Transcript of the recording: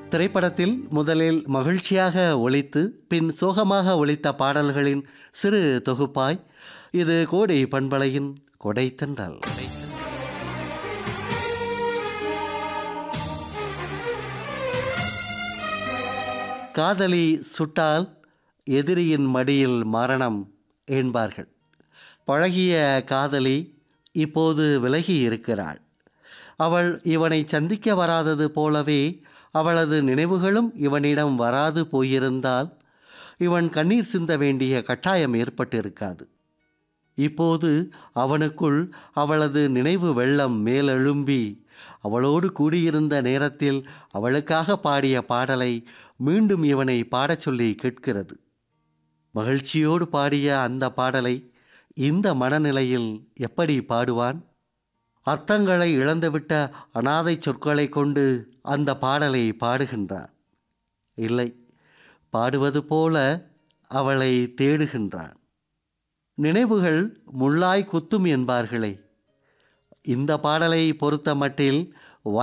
திரைப்படத்தில் முதலில் மகிழ்ச்சியாக ஒலித்து பின் சோகமாக ஒலித்த பாடல்களின் சிறு தொகுப்பாய் இது கோடை பண்பலையின் கொடைத்தன்றல் காதலி சுட்டால் எதிரியின் மடியில் மரணம் என்பார்கள் பழகிய காதலி இப்போது விலகி இருக்கிறாள் அவள் இவனை சந்திக்க வராதது போலவே அவளது நினைவுகளும் இவனிடம் வராது போயிருந்தால் இவன் கண்ணீர் சிந்த வேண்டிய கட்டாயம் ஏற்பட்டிருக்காது இப்போது அவனுக்குள் அவளது நினைவு வெள்ளம் மேலெழும்பி அவளோடு கூடியிருந்த நேரத்தில் அவளுக்காக பாடிய பாடலை மீண்டும் இவனை பாடச் சொல்லி கேட்கிறது மகிழ்ச்சியோடு பாடிய அந்த பாடலை இந்த மனநிலையில் எப்படி பாடுவான் அர்த்தங்களை இழந்துவிட்ட அனாதை சொற்களை கொண்டு அந்த பாடலை பாடுகின்றான் இல்லை பாடுவது போல அவளை தேடுகின்றான் நினைவுகள் முள்ளாய் குத்தும் என்பார்களே இந்த பாடலை பொறுத்த மட்டில்